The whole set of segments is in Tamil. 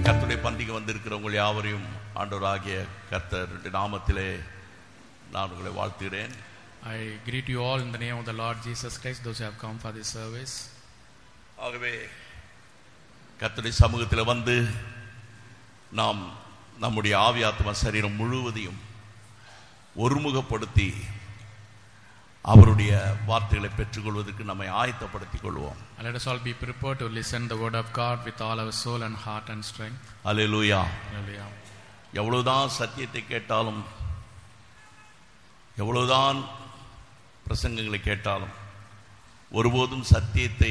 கர்த்தருடைய பந்திக்கு வந்திருக்கிற உங்கள் யாவரையும் ஆண்டவராகிய கர்த்தருடைய நாமத்திலே நான் உங்களை வாழ்த்துகிறேன் I greet you all in the name of the Lord Jesus Christ, those who have come for this service. ஆகவே கர்த்தருடைய சமூகத்தில் வந்து நாம் நம்முடைய ஆவி ஆத்மா சரீரம் முழுவதையும் ஒருமுகப்படுத்தி அவருடைய வார்த்தைகளை பெற்றுக்கொள்வதற்கு நம்மை ஆயத்தப்படுத்திக் கொள்வோம் And let us all be prepared to listen the word of God with all our soul and heart and strength. Hallelujah Hallelujah. எவ்வளவுதான் சத்தியத்தை கேட்டாலும் எவ்வளவுதான் பிரசங்கங்களை கேட்டாலும் ஒருபோதும் சத்தியத்தை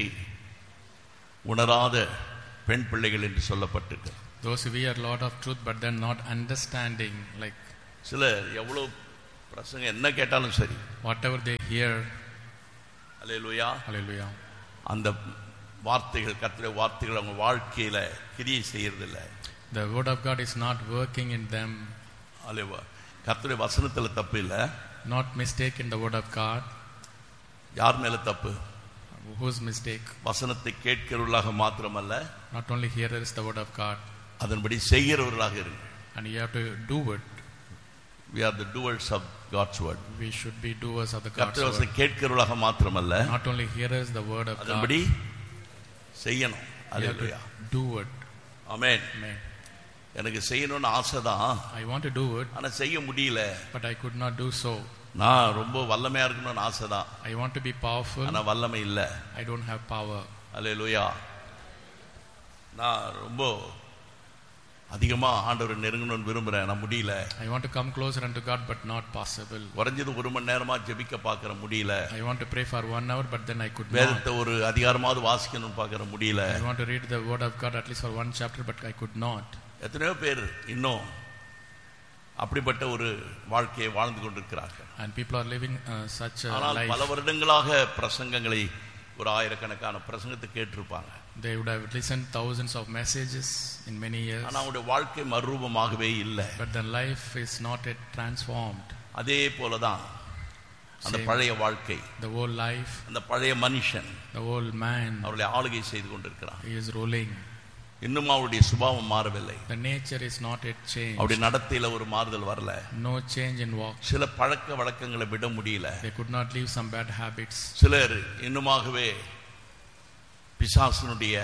உணராத பெண் பிள்ளைகள் என்று சொல்லப்பட்டிருக்கு Those who hear a lot of truth but then not understanding, like சிலர் எவ்வளவு பிரசங்கம் என்ன கேட்டாலும் சரி whatever they hear, hallelujah hallelujah. அந்த வார்த்தைகள் கர்த்தருடைய வார்த்தைகள் அவங்க வாழ்க்கையில கிரியை செய்யறதில்ல The word of God is not working in them, அல்லேவா கர்த்தருடைய வசனத்துல தப்பு இல்லை not mistake in the word of God. யார் மேல தப்பு Whose mistake? வசனத்தை கேட்கிறவர்களாக மாத்திரமல்ல Not only hearers the word of God, அதன்படி செய்கிறவர்களாக இருங்க and you have to do it. we are the doers of God's word We should be doers of the God's கர்த்தர் word. வசனம் கேட்கிறவர்களாக மாத்திரமல்ல Not only hearers the word of God, அதன்படி செய்யணும் you have hallelujah to do it. Amen Amen. எனக்கு செய்யணும்னு ஆசைதான் I want to do it, ஆனா செய்ய முடியல but I could not do so. நான் ரொம்ப வல்லமையா இருக்கணும்னு ஆசைதான் I want to be powerful, ஆனா வல்லமை இல்ல I don't have power. அல்லேலூயா நான் ரொம்ப அதிகமா ஆண்டவரை நெருங்கணும்னு விரும்புறேன் நான் முடியல I want to come closer unto God, but not possible. குறைஞ்சது ஒரு மணி நேரமா ஜெபிக்க பார்க்கற முடியல I want to pray for one hour, but then I could not. வேதத்தை ஒரு அதிகாரமாவது வாசிக்கணும்னு பார்க்கற முடியல I want to read the word of God at least for one chapter, but I could not. எத்தனையோ பேர் இன்னும் அப்படிப்பட்ட ஒரு வாழ்க்கையை வாழ்ந்து கொண்டிருக்கிறார்கள் And people are living uh, such a ஆனால் பல life. வருடங்களாக பிரசங்கங்களை ஒரு ஆயிரக்கணக்கான பிரசங்கத்தை கேட்டிருப்பாங்க They would have listened thousands of messages in many years, ஆனா அவங்களுடைய வாழ்க்கை மறுரூபமாகவே இல்லை but their life is not yet transformed. அதே போலதான் அந்த Same. பழைய வாழ்க்கை The whole life, அந்த பழைய மனுஷன் the whole man அவருடைய ஆளுகை செய்து கொண்டிருக்கிறான் he is ruling. இன்னும் அவருடைய சுபாவம் மாறவில்லை The nature is not yet changed. அவருடைய நடத்தையில ஒரு மாறுதல் வரல No change in walk. சில பழக்க வழக்கங்களை விட முடியல They could not leave some bad habits. சிலர் இன்னுமாகவே பிசாசனுடைய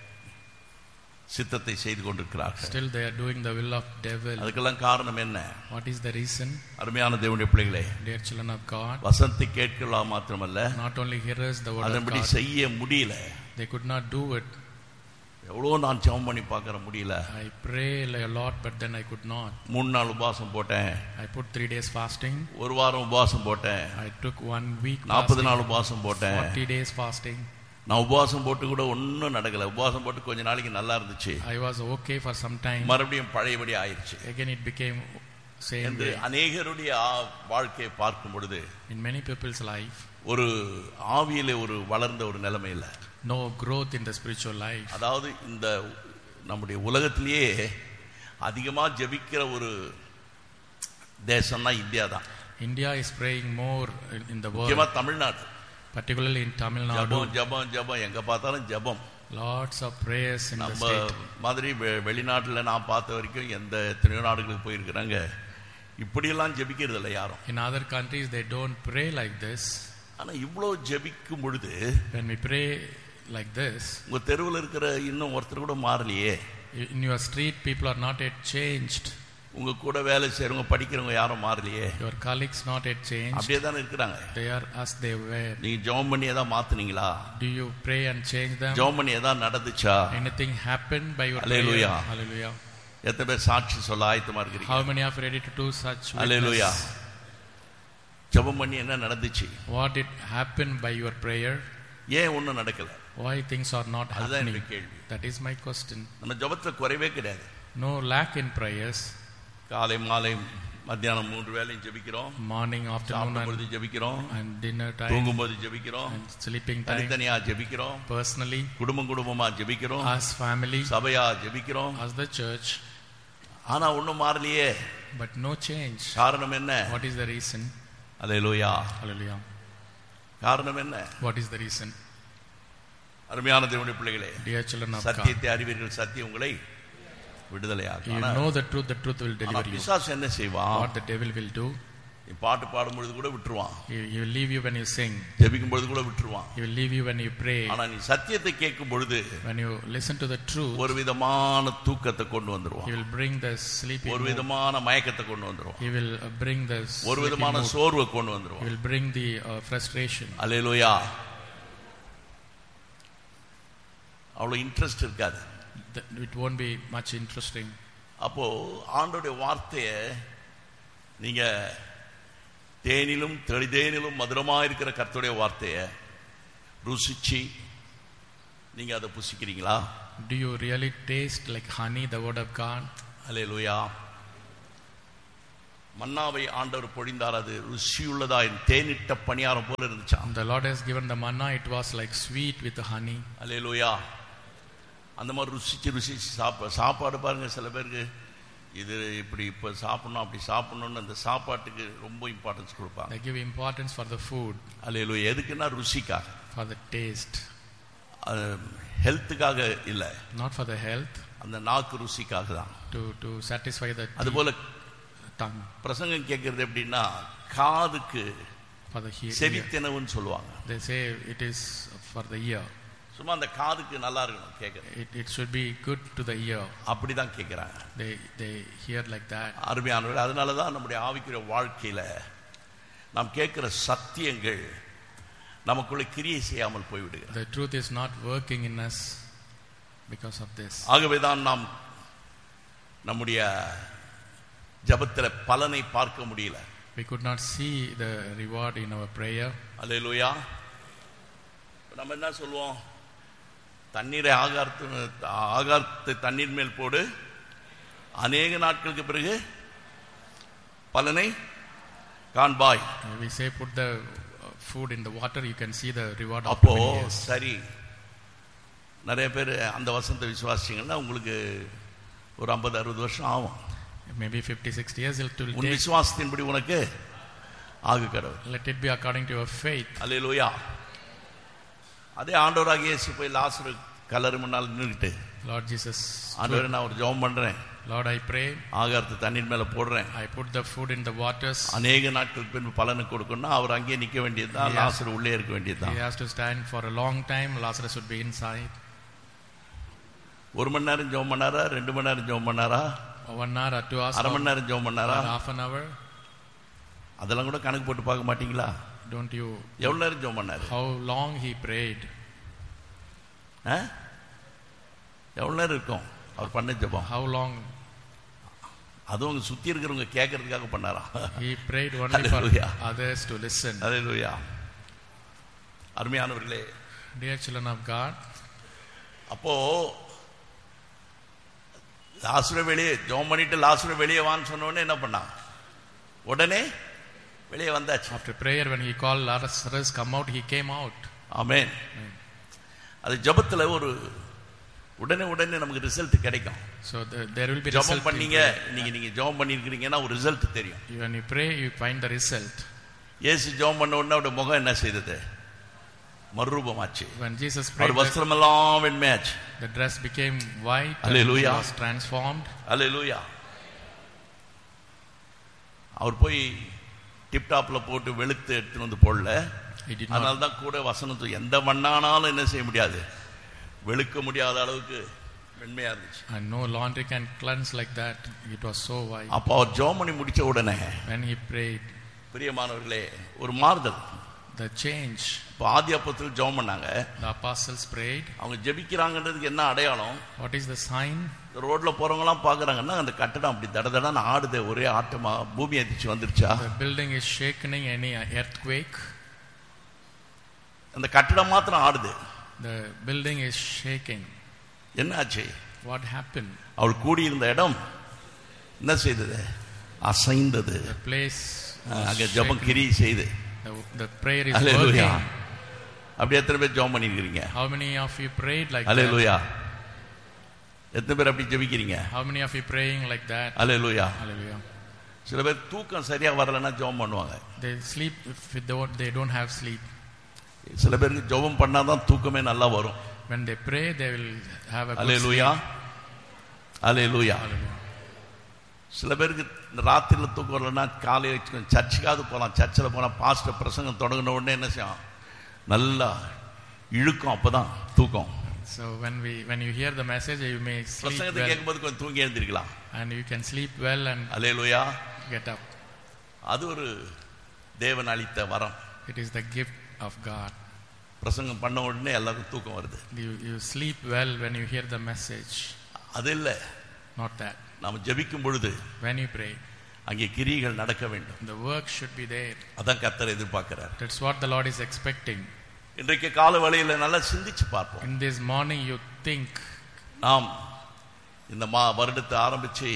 சித்தத்தை செய்து கொண்டிருக்கிறார்கள் Still they are doing the will of devil. அதுக்கெல்லாம் காரணம் என்ன What is the reason? அருமையான தேவனுடைய பிள்ளைகளே Dear children of God, வசனத்தை கேட்கலாம் மாத்திரமல்ல not only hearers the word of அதன்படி God, செய்ய முடியல they could not do it. எவ்வளோ நான் ஜெபம் பண்ணி பார்க்கற முடியல I pray a lot, but then I could not. மூணு நாள் உபவாசம் போட்டேன் I put three days fasting. ஒரு வாரம் உபவாசம் போட்டேன் I took one week நாற்பது fasting, நாள் உபவாசம் போட்டேன் 40 days fasting. நான் உபவாசம் போட்டு கூட ஒன்றும் நடக்கல உபவாசம் போட்டு கொஞ்ச நாளைக்கு நல்லா இருந்துச்சு I was okay for some time. மறுபடியும் பழையபடி ஆயிடுச்சு Again, it became same என்று way. அநேகருடைய ஆ- வாழ்க்கையை பார்க்கும் பொழுது In many people's life, ஒரு ஆவியிலே ஒரு வளர்ந்த ஒரு நிலைமை இல்லை no growth in the spiritual life. அதாவது இந்த நம்முடைய உலகத்திலேயே அதிகமா ஜெபிக்கிற ஒரு தேசம்னா இந்தியா தான் India is praying more in in the முக்கியமா world, Tamil Nadu particularly in Tamil Nadu. ஜபம் ஜபம் ஜபம் எங்க பார்த்தாலும் ஜபம் Lots of prayers in the நம்ம state. மாதிரி வெ- வெளிநாட்டுல நான் பார்த்த வரைக்கும் எந்த எத்தனையோ நாடுகளுக்கு போயிருக்கிறாங்க இப்படியெல்லாம் ஜெபிக்கிறது இல்லை யாரும் In other countries, they don't pray like this. ஆனா இவ்வளோ ஜெபிக்கும் பொழுது When we pray like this, உங்க தெருவில் இருக்கிற இன்னும் ஒருத்தர் கூட மாறலையே in your street, people are not yet changed. உங்க கூட வேலை செய்றவங்க படிக்கிறவங்க யாரும் மாறலையே Your colleagues not yet changed. அப்படியே தானே இருக்கிறாங்க They are as they were. நீங்க ஜெபம் பண்ணி ஏதாவது மாத்துனீங்களா Do you pray and change them? ஜெபம் பண்ணி ஏதாவது நடந்துச்சா Anything happened by your Hallelujah. prayer? Hallelujah. எத்தனை பேர் சாட்சி சொல்ல ஆயத்தமா இருக்கிறீங்க How many are ready to do such Hallelujah. witness? ஜெபம் பண்ணி என்ன நடந்துச்சு What did happen by your prayer? ஏன் ஒண்ணும் நடக்கல Why things are not அதுதான் happening? என்னுடைய கேள்வி That is my question. நம்ம ஜெபத்துல குறைவே கிடையாது No lack in prayers. காலை மாலை மத்தியானம் மூன்று வேளையும் ஜெபிக்கிறோம் Morning, afternoon, சாப்பிடும் and, பொழுது ஜெபிக்கிறோம் and dinner time, தூங்கும்போது ஜெபிக்கிறோம் and sleeping time. தனித்தனியா ஜெபிக்கிறோம் Personally, குடும்பம் குடும்பமா ஜெபிக்கிறோம் as family, சபையா ஜெபிக்கிறோம் as the church, ஆனா ஒண்ணும் மாறலையே but no change. காரணம் என்ன What is the reason? Hallelujah Hallelujah. காரணம் என்ன What is the reason? அருமையான தேவனுடைய பிள்ளைகளே Dear children of God, சத்தியத்தை அறிவீர்கள் சத்தியம் உங்களை விடுதலையாக்கும் You ஆனா- know the truth, the truth will ஆனா deliver you. பிசாசு என்ன செய்வான் What the devil will do, நீ பாட்டு பாடும் பொழுது கூட விட்டுருவான் he, he will leave you when you sing. ஜெபிக்கும் பொழுது கூட விட்டுருவான் He will leave you when you pray. ஆனா நீ சத்தியத்தை கேட்கும் பொழுது When you listen to the truth, ஒரு விதமான தூக்கத்தை கொண்டு வந்துருவான் he will bring the sleepy ஒரு mood. விதமான மயக்கத்தை கொண்டு வந்துருவான் He will uh, bring the ஒரு sleepy விதமான mood. சோர்வை கொண்டு He வந்துருவான் will bring the uh, frustration. அலையிலோயா அவ்வளவு இன்ட்ரெஸ்ட் இருக்காது Th- It won't be much interesting. அப்போ ஆண்டோடைய வார்த்தையை நீங்க தேனிலும் தெளிதேனிலும் மதுரமா இருக்கிற கர்த்தருடைய வார்த்தையை ருசிச்சு நீங்க அதை புசிக்கிறீங்களா Do you really taste like honey, the word of God? அலையலுயா மன்னாவை ஆண்டவர் பொழிந்தார் அது ருசியுள்ளதா தேனிட்ட பணியாரம் போல இருந்துச்சாம் The Lord has given the manna, it was like sweet with the honey. அலையலுயா அந்த மாதிரி ருசிச்சு ருசிச்சு சாப்பா சாப்பாடு பாருங்க சில பேருக்கு இது இப்படி இப்போ சாப்பிடணும் அப்படி சாப்பிடணும்னு அந்த சாப்பாட்டுக்கு ரொம்ப இம்பார்ட்டன்ஸ் கொடுப்பாங்க They give importance for the food, அலையலுயா எதுக்குன்னா ருசிக்காக for the taste, அது ஹெல்த்துக்காக இல்லை not for the health, அந்த நாக்கு ருசிக்காக தான் to, to satisfy the அதுபோல tongue, பிரசங்கம் கேட்கறது எப்படின்னா காதுக்கு for the he- ear. செவித்தினவுன்னு சொல்லுவாங்க They say it is for the ear. சும்மா அந்த காதுக்கு நல்லா இருக்கணும் கேட்கறது It, it should be good to the ear. அப்படிதான் கேட்கிறாங்க They, they hear like that. அருமையானவர்கள் அதனால தான் நம்முடைய ஆவிக்குரிய வாழ்க்கையில நாம் கேட்கிற சத்தியங்கள் நமக்குள்ள கிரியை செய்யாமல் போய்விடுகிறது The truth is not working in us because of this. ஆகவே தான் நாம் நம்முடைய ஜபத்துல பலனை பார்க்க முடியல We could not see the reward in our prayer. அல்லேலூயா நம்ம என்ன சொல்லுவோம் தண்ணீரை ஆகாரத்து ஆகாரத்தை தண்ணீர் மேல் போடு அநேக நாட்களுக்கு பிறகு பலனை காண்பாய் Uh, We say put the uh, food in the water, you can see the reward of அப்போ many years. சரி நிறைய பேர் அந்த வசனத்தை விசுவாசிங்கன்னா உங்களுக்கு ஒரு ஐம்பது அறுபது வருஷம் ஆகும் Maybe 50, 60 years it will உன் take. விசுவாசத்தின்படி உனக்கு ஆகு கடவுள் Let it be according to your faith. அல்லேலூயா அதே ஆண்டவராகிய இயேசு போய் லாசரு கல்லறு முன்னால் நின்றுட்டு Lord Jesus, ஆண்டவரே நான் ஒரு ஜெபம் பண்றேன் Lord, I pray, ஆகாரத்தை தண்ணீர் மேல போடுறேன் I put the food in the waters. அநேக நாட்களுக்கு பின்பு பலனை கொடுக்கணும்னா அவர் அங்கேயே நிக்க வேண்டியதுதான் Yes. லாசர் உள்ளே இருக்க He வேண்டியதுதான் has to stand for a long time. Lazarus would be inside. ஒரு மணி நேரம் ஜெபம் பண்ணாரா ரெண்டு மணி நேரம் ஜெபம் பண்ணாரா One hour or two hours அரை or, மணி நேரம் ஜெபம் or பண்ணாரா half an hour. அதெல்லாம் கூட கணக்கு போட்டு பார்க்க மாட்டீங்களா Don't you? எவ்வளவு நேரம் ஜெபம் பண்ணாரு How long he prayed? ஆ? எவ்வளவு நேரம் இருக்கும் அவர் பண்ண ஜெபம் How long அதுவும் அவங்க சுத்தி இருக்கிறவங்க கேட்கறதுக்காக பண்ணாரா he prayed only for Hallelujah. others to listen. அல்லேலூயா அருமையானவர்களே Dear children of God, அப்போ லாசுர வெளியே ஜோம் பண்ணிட்டு லாசுர வெளியே வான்னு சொன்ன உடனே என்ன பண்ணான் உடனே வெளியே வந்தாச்சு after prayer, when he called Lazarus, come out, he came out. ஆமென் அது ஜெபத்துல ஒரு உடனே உடனே நமக்கு ரிசல்ட் கிடைக்கும் So the, there will be result. ஜெபம் in பண்ணீங்க prayer. நீங்க நீங்க ஜெபம் பண்ணிருக்கிறீங்கன்னா ஒரு ரிசல்ட் தெரியும் When you pray, you find the result. இயேசு ஜெபம் பண்ண உடனே அவருடைய முகம் என்ன செய்தது மறுரூபமாச்சு When Jesus our prayed, the, வஸ்திரமெல்லாம் வெண்மையாச்சு the dress became white and he Hallelujah. was transformed. அல்லேலூயா அவர் போய் டிப்டாப்ல போட்டு வெளுத்து எடுத்துன்னு வந்து போடல He did அதனால not. தான் கூட வசனத்து எந்த மண்ணானாலும் என்ன செய்ய முடியாது வெளுக்க முடியாத அளவுக்கு வெண்மையா இருந்துச்சு And no laundry can cleanse like that. It was so white. அப்போ அவர் ஜெபம் பண்ணி முடிச்ச உடனே When he prayed, பிரியமானவர்களே ஒரு மாறுதல் the change. இப்போ ஆதி அப்பத்தில் ஜெபம் பண்ணாங்க The apostles prayed. அவங்க ஜெபிக்கிறாங்கன்றதுக்கு என்ன அடையாளம் What is the sign? இந்த ரோட்ல போறவங்கலாம் பாக்குறாங்கன்னா அந்த கட்டடம் அப்படி தட தடன்னு ஆடுது ஒரே ஆட்டமா பூமி அதிர்ச்சி வந்துருச்சா The building is shaking, any earthquake. அந்த கட்டடம் மாத்திரம் ஆடுது The building is shaking. என்ன ஆச்சு What happened? அவள் கூடியிருந்த இடம் என்ன செய்தது அசைந்தது The place was அங்க ஜெபம் shaken. கிரி செய்து The, the prayer is hallelujah working. அப்படி எத்தனை பேர் ஜெபம் பண்ணிருக்கிறீங்க How many of you prayed like that? அல்லேலூயா எத்தனை பேர் அப்படி ஜெபிக்கிறீங்க How many of you praying like that? Hallelujah Hallelujah. சில பேர் தூக்கம் சரியா வரலன்னா ஜெபம் பண்ணுவாங்க They sleep if they don't, they don't have sleep. சில பேருக்கு ஜெபம் பண்ணாதான் தூக்கமே நல்லா வரும் When they pray, they will have a good hallelujah sleep. Hallelujah Hallelujah. சில பேருக்கு இந்த ராத்திரியில் தூக்கம் வரலன்னா காலையில் சர்ச்சுக்காவது போகலாம் சர்ச்சில் போனால் பாஸ்டர் பிரசங்கம் தொடங்கின உடனே என்ன செய்யும் நல்லா இழுக்கும் அப்பதான் தூக்கம் So when we when you hear the message, you may sleep பிரசங்கத்தை well, கேட்கும்போது கொஞ்சம் தூங்கி எழுந்திருக்கலாம் and you can sleep well and hallelujah get up. அது ஒரு தேவன் அளித்த வரம் It is the gift of God. பிரசங்கம் பண்ண உடனே எல்லாருக்கும் தூக்கம் வருது You you sleep well when you hear the message. அது இல்லை Not that. நாம் ஜெபிக்கும் பொழுது When you pray, அங்கே கிரியைகள் நடக்க வேண்டும் the work should be there. அதான் கர்த்தர் எதிர்பார்க்கிறார் That's what the Lord is expecting. இன்றைக்கு கால வேளையில நல்லா சிந்திச்சு பார்ப்போம் In this morning, you think நாம் இந்த மா வருடத்தை ஆரம்பிச்சு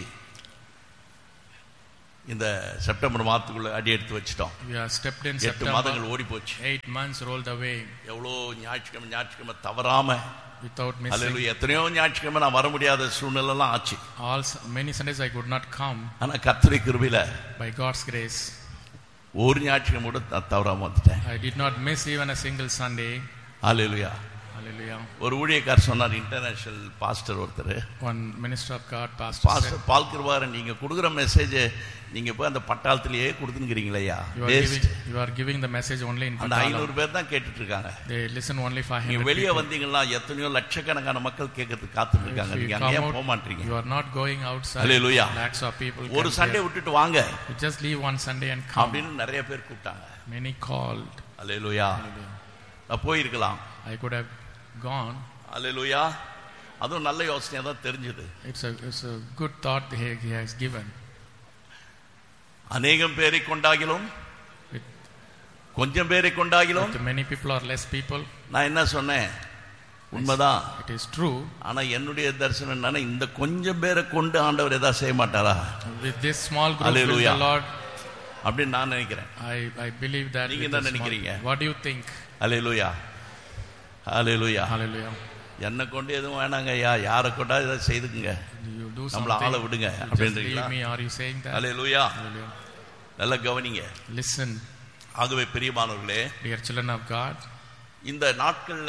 இந்த செப்டம்பர் மாதத்துக்குள்ள அடி எடுத்து வச்சிட்டோம் we are stepped in எட்டு September. மாதங்கள் ஓடி போச்சு Eight months rolled away எவ்வளோ ஞாயிற்றுக்கிழமை ஞாயிற்றுக்கிழமை தவறாம without missing. அல்லேலூயா எத்தனையோ ஞாயிற்றுக்கிழமை நான் வர முடியாத சூழ்நிலைலாம் ஆச்சு All many Sundays I could not come ஆனா கர்த்தரை கிருபையில by God's grace. ஒரு ஞாயிற்றுக்கிழமை கூட நான் தவறாம வந்துட்டேன் I did not miss even a single Sunday. Hallelujah Hallelujah. ஒரு ஊழியக்கார் சொன்னார் இன்டர்நேஷனல் பாஸ்டர் ஒருத்தர் One minister of God, pastor, said, pastor Paul Kirubaran நீங்க கொடுக்குற மெசேஜ் நீங்க போய் அந்த பட்டாளத்திலேயே கொடுத்துங்கிறீங்களா you are waste giving you are giving the message only in அந்த Patala. ஐநூறு பேர் தான் கேட்டுட்டு இருக்காங்க They listen only நீங்க 500 வெளியே people. வந்தீங்கன்னா எத்தனையோ லட்சக்கணக்கான மக்கள் கேட்கறதுக்கு காத்துட்டு இருக்காங்க If you நீங்க come அங்கேயே out, போக மாட்டீங்க you are not going outside. Hallelujah. Lakhs of people. ஒரு can சண்டே hear. விட்டுட்டு வாங்க You just leave one Sunday and come. அப்படின்னு நிறைய பேர் கூப்பிட்டாங்க Many called. அல்லேலூயா நான் போயிருக்கலாம் I could have gone. அல்லேலூயா அதுவும் நல்ல யோசனையா தான் தெரிஞ்சது It's a it's a good thought he, he has given. அநேகம் பேரை கொண்டாகிலும் With, கொஞ்சம் பேரை கொண்டாகிலும் with many people or less people, நான் என்ன சொன்னேன் உண்மைதான் it is true. ஆனா என்னுடைய தரிசனம் என்னன்னா இந்த கொஞ்சம் பேரை கொண்டு ஆண்டவர் ஏதாவது செய்ய மாட்டாரா With this small group, will Hallelujah. the Lord, அப்படின்னு நான் நினைக்கிறேன் I, I believe that. நீங்க with என்ன the small- நினைக்கிறீங்க? What do you think? Hallelujah hallelujah Hallelujah. என்னை கொண்டு எதுவும் வேணாங்க ஐயா யாரை கொண்டா இதை செய்துக்குங்க You do நம்மள ஆள something. விடுங்க You just அப்படின்றீங்களா leave me. Are you saying that? Hallelujah Hallelujah. நல்லா கவனிங்க Listen, ஆகவே பிரியமானவர்களே dear children of God. இந்த நாட்கள்ல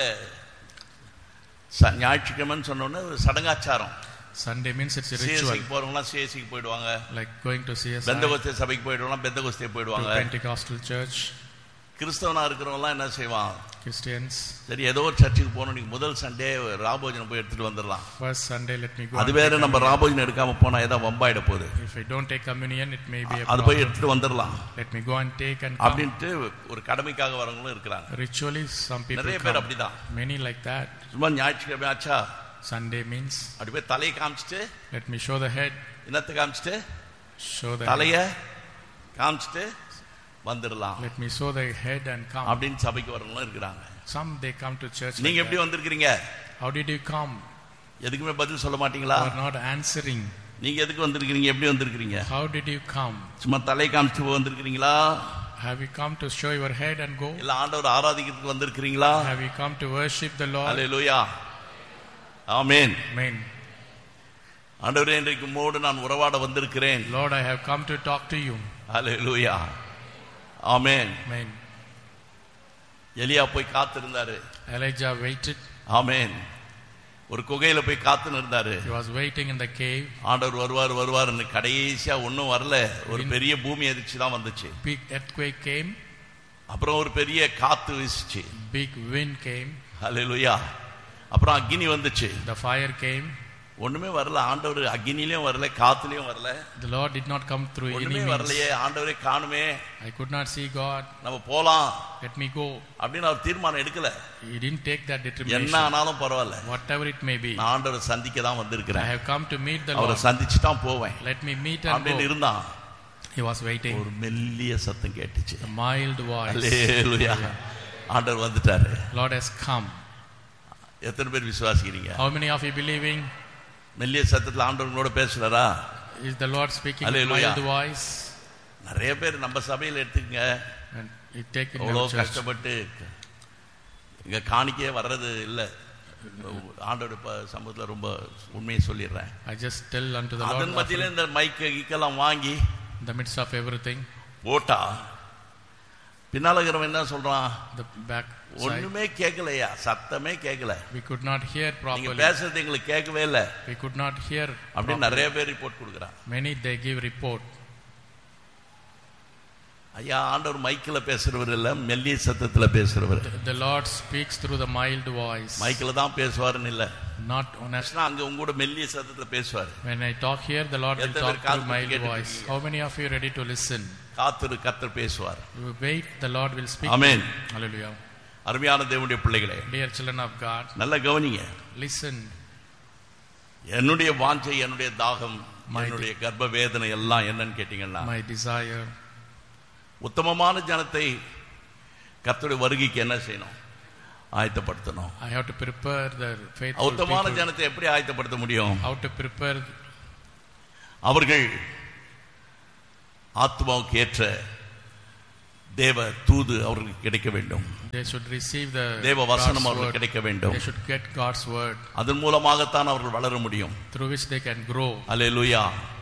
ச- ஞாயிற்றுக்கிழமைன்னு சொன்னோன்னே ஒரு சடங்காச்சாரம் Sunday means it's a ritual, சிஎஸ்சிக்கு போறவங்களாம் சிஎஸ்சிக்கு போயிடுவாங்க like going to CSI, to Pentecost சபைக்கு போயிடுவாங்க பெந்தகோஸ்தே போயிடுவாங்க Pentecostal church, கிறிஸ்தவனா இருக்கிறவங்களாம் என்ன செய்வான் Christians. சரி ஏதோ ஒரு சர்ச்சுக்கு போகணும் நீங்க முதல் சண்டே ராபோஜனம் போய் எடுத்துட்டு வந்துடலாம் First Sunday, let me go. அது and வேற take நம்ம communion. ராபோஜனம் எடுக்காம போனா ஏதாவது வம்பாயிட போகுது If I don't take communion, it may be a அது போய் problem. எடுத்துட்டு வந்துடலாம் Let me go and take and come. அப்படின்ட்டு ஒரு கடமைக்காக வரவங்களும் இருக்கிறாங்க Ritually, some people நிறைய பேர் come. அப்படிதான் Many like that. சும்மா ஞாயிற்றுக்கிழமை ஆச்சா Sunday means அப்படி போய் தலையை காமிச்சிட்டு let me show the head, என்னத்தை காமிச்சிட்டு show the தலைய head. காமிச்சிட்டு வந்துடலாம் Let me show the head and come. அப்படின்னு சபைக்கு வரவங்களும் இருக்கிறாங்க Some they come to church. நீங்க Like எப்படி that. வந்திருக்கிறீங்க How did you come? எதுக்குமே பதில் சொல்ல மாட்டீங்களா You are not answering. நீங்க எதுக்கு வந்திருக்கிறீங்க எப்படி வந்திருக்கிறீங்க How did you come? சும்மா தலையை காமிச்சிட்டு வந்திருக்கிறீங்களா Have you come to show your head and go? இல்ல ஆண்டவர் ஆராதிக்கிறதுக்கு வந்திருக்கிறீங்களா Have you come to worship the Lord? Hallelujah amen Amen. ஆண்டவரே இன்றைக்கு உம்மோடு நான் உறவாட வந்திருக்கிறேன் Lord, I have come to talk to you. Hallelujah amen Amen. எலியா போய் காத்திருந்தாரு Elijah waited. ஆமென் ஒரு குகையில போய் காத்துன்னு இருந்தாரு He was waiting in the cave. ஆண்டவர் வருவார் வருவார்னு கடைசியா ஒன்றும் வரல ஒரு பெரிய பூமி அதிர்ச்சி தான் வந்துச்சு Big earthquake came. அப்புறம் ஒரு பெரிய காத்து வீசுச்சு Big wind came. அல்லேலூயா அப்புறம் அக்னி வந்துச்சு The fire came. ஒண்ணுமே வரல ஆண்டவர் அக்னிலையும் வரல காத்துலயும் வரல The Lord did not come through any ஒண்ணுமே means. வரலையே ஆண்டவரே காணுமே I could not see God. நம்ம போலாம் Let me go. அப்படின்னு அவர் தீர்மானம் எடுக்கல He didn't take that என்ன determination. ஆனாலும் பரவாயில்ல Whatever it may be. நான் ஆண்டவரை சந்திக்க தான் I வந்திருக்கிறேன் have come to meet the அவரை Lord. சந்திச்சு தான் போவேன் Let me meet and அப்படின்னு go. இருந்தான் He was waiting. ஒரு மெல்லிய சத்தம் கேட்டுச்சு A mild voice. அல்லேலூயா ஆண்டவர் வந்துட்டாரு Lord has come. எத்தனை பேர் விசுவாசிக்கிறீங்க How many of you believing? மெல்லிய சத்தத்துல ஆண்டவர்களோட பேசுறாரா Is the Lord speaking with Hallelujah. mild voice? நிறைய பேர் நம்ம சபையில எடுத்துக்கங்க And you take in அவ்வளோ your church. கஷ்டப்பட்டு இங்க காணிக்கையே வர்றது இல்ல ஆண்டோட சமூகத்துல ரொம்ப உண்மையை சொல்லிடுறேன் I just tell unto the Lord அதன் மத்தியில offering இந்த மைக்க கீக்கெல்லாம் வாங்கி in the midst of everything. போட்டா பின்னால இருக்கிறவன் என்ன சொல்றான் the back side. ஒண்ணுமே கேட்கலையா சத்தமே கேட்கல We could not hear நீங்க properly. பேசுறது எங்களுக்கு கேட்கவே இல்ல We could not hear அப்படின்னு properly. நிறைய பேர் ரிப்போர்ட் கொடுக்குறான் Many they give report. ஐயா ஆண்டவர் மைக்கில் பேசுறவர் இல்ல மெல்லிய சத்தத்துல பேசுறவர் The, the Lord speaks through the mild voice, மைக்கில் தான் பேசுவாருன்னு இல்ல not on a பேசினா அங்க உங்க கூட மெல்லிய சத்தத்துல பேசுவாரு When I talk here, the Lord will எத்தனை talk பேர் காது through mild கேட்டுட்டு voice. இருக்கீங்க? How many of you ready to listen? காத்திரு கத்தர் பேசுவார் You wait, the Lord will speak. Amen. Hallelujah. அருமையான தேவனுடைய பிள்ளைகளே Dear children of God, நல்ல கவனிங்க listen. என்னுடைய வாஞ்சை என்னுடைய தாகம் My- என்னுடைய கர்ப்ப வேதனை எல்லாம் என்னன்னு கேட்டீங்கன்னா My desire, உத்தமமான ஜனத்தை கர்த்தருடைய வருகைக்கு என்ன செய்யணும் ஆயத்தப்படுத்தணும் I have to prepare the faithful உத்தமமான people. ஜனத்தை எப்படி ஆயத்தப்படுத்த முடியும் How to prepare அவர்கள் ஆத்மாவுக்கு ஏற்ற தேவ தூது அவர்களுக்கு கிடைக்க வேண்டும் they should receive the தேவ God's வசனம் word. அவர்களுக்கு கிடைக்க வேண்டும் They should get God's word அதன் மூலமாகத்தான் அவர்கள் வளர முடியும் through which they can grow. Hallelujah